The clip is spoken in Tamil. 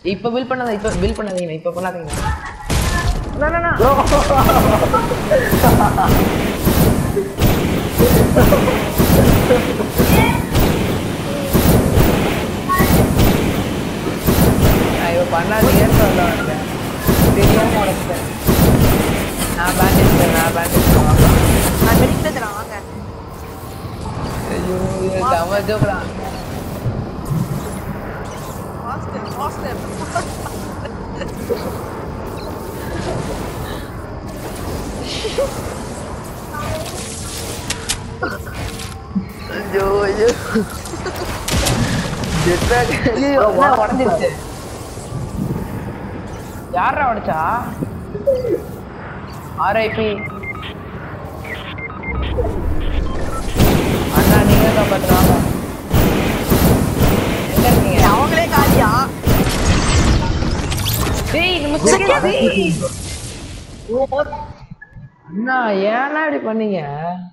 இப்ப பில் பண்ணாத இப்ப பில் பண்ணாதீங்க இப்ப பண்ணாதீங்க அண்ணா, அண்ணா, அண்ணா. நான் இப்ப பண்ணாதீங்கன்னு சொல்ல வந்தேன் தெரியாம உடைச்சிட்டேன் நான் பேண்டேஜ் நான் பேண்டேஜ் நான் மெடிக்கல தரேன் வாங்க ஐயோ இது செம ஜோக்டா மாஸ்டர் மாஸ்டர் ஐயோ ஐயோ ஜெட்பேக் ஐயோ என்ன உடஞ்சிருச்சு யாரா உடைச்சா ஆர்ஐபி அண்ணா நீங்க காப்பாத்துறாங்க எங்க இருக்கீங்க அவங்களே காலியா டேய் நம்ம செகண்ட் அண்ணா ஏன்னா இப்படி பண்ணீங்க